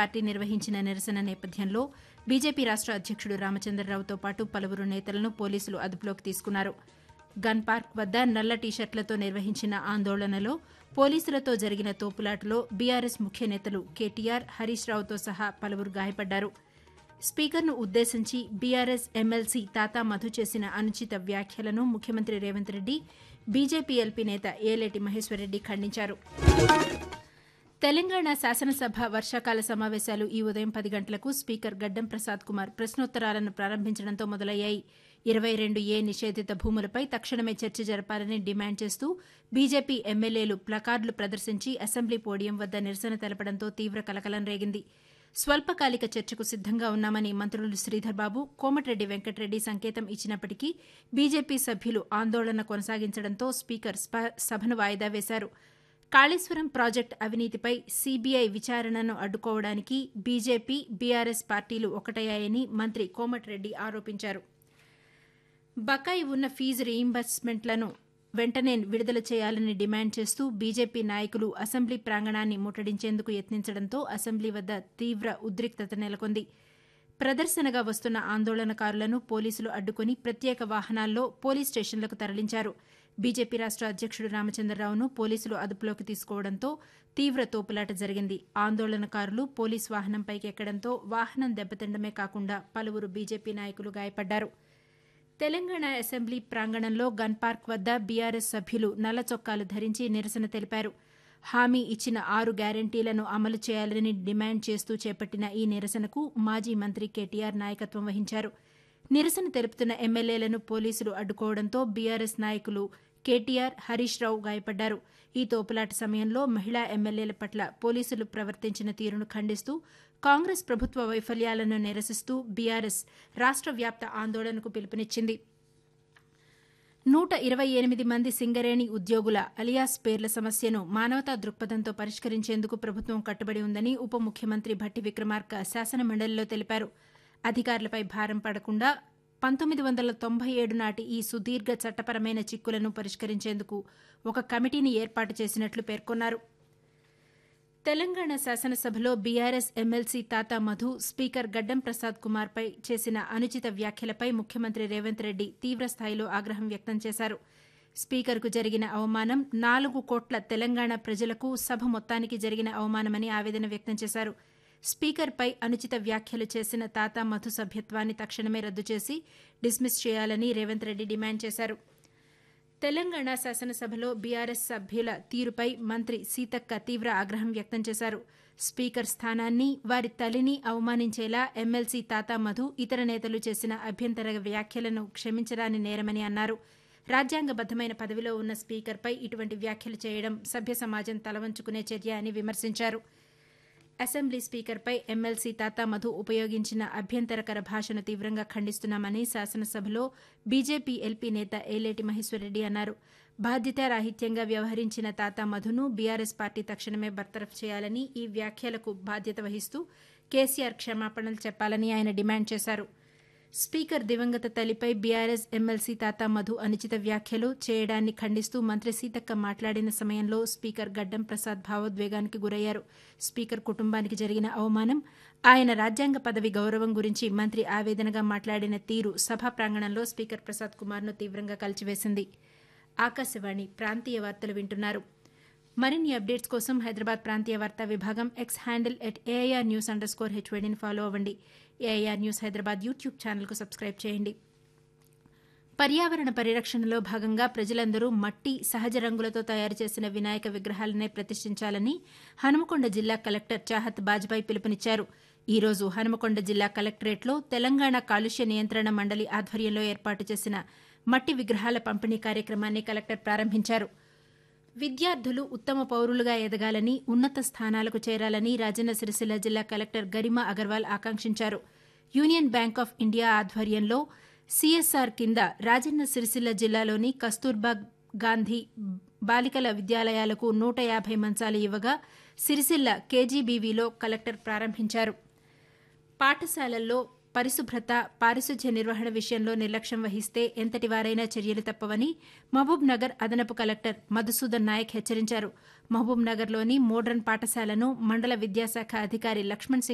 party నిర్వహించిన నిరసన నేపథ్యంలో బీజేపీ రాష్ట అధ్యక్షుడు రామచంద్రరావుతో పాటు పలువురు నేతలను పోలీసులు అదుపులోకి తీసుకున్నారు గన్ పార్క్ వద్ద నల్ల టీషర్ట్లతో నిర్వహించిన ఆందోళనలో పోలీసులతో జరిగిన తోపులాటలో బీఆర్ఎస్ ముఖ్య నేతలు కేటీఆర్ హరీష్ రావుతో సహా పలువురు గాయపడ్డారు స్పీకర్ను ఉద్దేశించి బీఆర్ఎస్ ఎమ్మెల్సీ తాతా మధు చేసిన అనుచిత వ్యాఖ్యలను ముఖ్యమంత్రి రేవంత్ రెడ్డి బీజేపీ ఎల్పీ నేత ఏలేటి మహేశ్వరరెడ్డి ఖండించారు తెలంగాణ శాసనసభ వర్షాకాల సమావేశాలు ఈ ఉదయం పది గంటలకు స్పీకర్ గడ్డం ప్రసాద్ కుమార్ ప్రశ్నోత్తరాలను ప్రారంభించడంతో మొదలయ్యాయి ఇరవై రెండు ఏ నిషేధిత భూములపై తక్షణమే చర్చ జరపాలని డిమాండ్ చేస్తూ బీజేపీ ఎమ్మెల్యేలు ప్లకార్డులు ప్రదర్శించి అసెంబ్లీ పోడియం వద్ద నిరసన తెలపడంతో తీవ్ర కలకలం రేగింది స్వల్పకాలిక చర్చకు సిద్దంగా ఉన్నామని మంత్రులు శ్రీధర్బాబు కోమటిరెడ్డి వెంకటరెడ్డి సంకేతం ఇచ్చినప్పటికీ బీజేపీ సభ్యులు ఆందోళన కొనసాగించడంతో స్పీకర్ సభను వాయిదా వేశారు కాళేశ్వరం ప్రాజెక్టు అవినీతిపై సీబీఐ విచారణను అడ్డుకోవడానికి బీజేపీ బీఆర్ఎస్ పార్టీలు ఒకటయ్యాయని మంత్రి కోమటిరెడ్డి ఆరోపించారు బకాయి ఉన్న ఫీజు రీయింబర్స్మెంట్లను వెంటనే విడుదల చేయాలని డిమాండ్ చేస్తూ బీజేపీ నాయకులు అసెంబ్లీ ప్రాంగణాన్ని ముట్టడించేందుకు యత్నించడంతో అసెంబ్లీ వద్ద తీవ్ర ఉద్రిక్తత నెలకొంది ప్రదర్శనగా వస్తున్న ఆందోళనకారులను పోలీసులు అడ్డుకుని ప్రత్యేక వాహనాల్లో పోలీస్ స్టేషన్లకు తరలించారు బీజేపీ రాష్ట అధ్యక్షుడు రామచంద్రరావును పోలీసులు అదుపులోకి తీసుకోవడంతో తీవ్ర తోపులాట జరిగింది ఆందోళనకారులు పోలీస్ వాహనంపైకి ఎక్కడంతో వాహనం దెబ్బతిండమే కాకుండా పలువురు బీజేపీ నాయకులు గాయపడ్డారు తెలంగాణ అసెంబ్లీ ప్రాంగణంలో గన్ పార్క్ వద్ద బీఆర్ఎస్ సభ్యులు నల్ల చొక్కాలు ధరించి నిరసన తెలిపారు హామీ ఇచ్చిన ఆరు గ్యారంటీలను అమలు చేయాలని డిమాండ్ చేస్తూ చేపట్టిన ఈ నిరసనకు మాజీ మంత్రి కేటీఆర్ నాయకత్వం వహించారు నిరసన తెలుపుతున్న ఎమ్మెల్యేలను పోలీసులు అడ్డుకోవడంతో బీఆర్ఎస్ నాయకులు కేటీఆర్ హరీష్ రావు గాయపడ్డారు ఈ తోపులాట సమయంలో మహిళా ఎమ్మెల్యేల పట్ల పోలీసులు ప్రవర్తించిన తీరును ఖండిస్తూ కాంగ్రెస్ ప్రభుత్వ వైఫల్యాలను నిరసిస్తూ బీఆర్ఎస్ రాష్ట వ్యాప్త ఆందోళనకు పిలుపునిచ్చింది నూట ఇరవై ఎనిమిది మంది సింగరేణి ఉద్యోగుల అలియాస్ పేర్ల సమస్యను మానవతా దృక్పథంతో పరిష్కరించేందుకు ప్రభుత్వం కట్టుబడి ఉందని ఉప ముఖ్యమంత్రి భట్టి విక్రమార్క శాసనమండలిలో తెలిపారు అధికారులపై భారం పడకుండా పంతొమ్మిది వందల తొంభై ఏడు నాటి ఈ సుదీర్ఘ చట్టపరమైన చిక్కులను పరిష్కరించేందుకు ఒక కమిటీని ఏర్పాటు చేసినట్లు పేర్కొన్నారు తెలంగాణ శాసనసభలో బీఆర్ఎస్ ఎమ్మెల్సీ తాతా మధు స్పీకర్ గడ్డం ప్రసాద్ కుమార్పై చేసిన అనుచిత వ్యాఖ్యలపై ముఖ్యమంత్రి రేవంత్ రెడ్డి తీవ్రస్థాయిలో ఆగ్రహం వ్యక్తం చేశారు స్పీకర్కు జరిగిన అవమానం నాలుగు కోట్ల తెలంగాణ ప్రజలకు సభ మొత్తానికి జరిగిన అవమానమని ఆవేదన వ్యక్తం చేశారు స్పీకర్పై అనుచిత వ్యాఖ్యలు చేసిన తాతా మధు సభ్యత్వాన్ని తక్షణమే రద్దు చేసి డిస్మిస్ చేయాలని రేవంత్ రెడ్డి డిమాండ్ చేశారు తెలంగాణ శాసనసభలో బీఆర్ఎస్ సభ్యుల తీరుపై మంత్రి సీతక్క తీవ్ర ఆగ్రహం వ్యక్తం చేశారు స్పీకర్ స్థానాన్ని వారి తల్లిని అవమానించేలా ఎమ్మెల్సీ తాతా మధు ఇతర నేతలు చేసిన అభ్యంతర వ్యాఖ్యలను క్షమించరాని నేరమని అన్నారు రాజ్యాంగబద్దమైన పదవిలో ఉన్న స్పీకర్పై ఇటువంటి వ్యాఖ్యలు చేయడం సభ్య సమాజం తలవంచుకునే చర్య అని విమర్శించారు అసెంబ్లీ స్పీకర్పై ఎమ్మెల్సీ తాతా మధు ఉపయోగించిన అభ్యంతరకర భాషను తీవ్రంగా ఖండిస్తున్నామని శాసనసభలో బీజేపీ ఎల్పీ నేత ఏలేటి మహేశ్వరరెడ్డి అన్నారు బాధ్యతారాహిత్యంగా వ్యవహరించిన తాతా మధును బీఆర్ఎస్ పార్టీ తక్షణమే బర్తరఫ్ చేయాలని ఈ వ్యాఖ్యలకు బాధ్యత వహిస్తూ కేసీఆర్ క్షమాపణలు చెప్పాలని ఆయన డిమాండ్ చేశారు స్పీకర్ దివంగత తల్లిపై బీఆర్ఎస్ ఎమ్మెల్సీ తాతా మధు అనుచిత వ్యాఖ్యలు చేయడాన్ని ఖండిస్తూ మంత్రి సీతక్క మాట్లాడిన సమయంలో స్పీకర్ గడ్డం ప్రసాద్ భావోద్వేగానికి గురయ్యారు స్పీకర్ కుటుంబానికి జరిగిన అవమానం ఆయన రాజ్యాంగ పదవి గౌరవం గురించి మంత్రి ఆవేదనగా మాట్లాడిన తీరు సభా ప్రాంగణంలో స్పీకర్ ప్రసాద్ కుమార్ను తీవ్రంగా కలిచివేసింది ఆకాశవాణి ప్రాంతీయ వార్తలు వింటున్నారు మరిన్ని అప్డేట్స్ కోసం హైదరాబాద్ ప్రాంతీయ వార్తా విభాగం X handle at A I R news under score హెచ్వేడిని ఫాలో అవ్వండి ఏఐఆర్ న్యూస్ హైదరాబాద్ యూట్యూబ్ ఛానల్కు సబ్స్క్రైబ్ చేయండి పర్యావరణ పరిరక్షణలో భాగంగా ప్రజలందరూ మట్టి సహజ రంగులతో తయారు చేసిన వినాయక విగ్రహాలనే ప్రతిష్ఠించాలని హనుమకొండ జిల్లా కలెక్టర్ చాహత్ బాజ్పాయ్ పిలుపునిచ్చారు ఈ రోజు హనుమకొండ జిల్లా కలెక్టరేట్లో తెలంగాణ కాలుష్య నియంత్రణ మండలి ఆధ్వర్యంలో ఏర్పాటు చేసిన మట్టి విగ్రహాల పంపిణీ కార్యక్రమాన్ని కలెక్టర్ ప్రారంభించారు విద్యార్థులు ఉత్తమ పౌరులుగా ఎదగాలని ఉన్నత స్థానాలకు చేరాలని రాజన్న సిరిసిల్ల జిల్లా కలెక్టర్ గరిమా అగర్వాల్ ఆకాంక్షించారు యూనియన్ బ్యాంక్ ఆఫ్ ఇండియా ఆధ్వర్యంలో సీఎస్ఆర్ కింద రాజన్న సిరిసిల్ల జిల్లాలోని కస్తూర్బా గాంధీ బాలికల విద్యాలయాలకు నూట యాభై మంచాలు ఇవ్వగా సిరిసిల్ల కేజీబీవీలో కలెక్టర్ ప్రారంభించారు పాఠశాలల్లో పరిశుభ్రత పారిశుధ్య నిర్వహణ విషయంలో నిర్లక్ష్యం వహిస్తే ఎంతటి వారైనా చర్యలు తప్పవని మహబూబ్ నగర్ అదనపు కలెక్టర్ మధుసూదన్ నాయక్ హెచ్చరించారు మహబూబ్ నగర్లోని మోడ్రన్ పాఠశాలను మండల విద్యాశాఖ అధికారి లక్ష్మణ్ సింగ్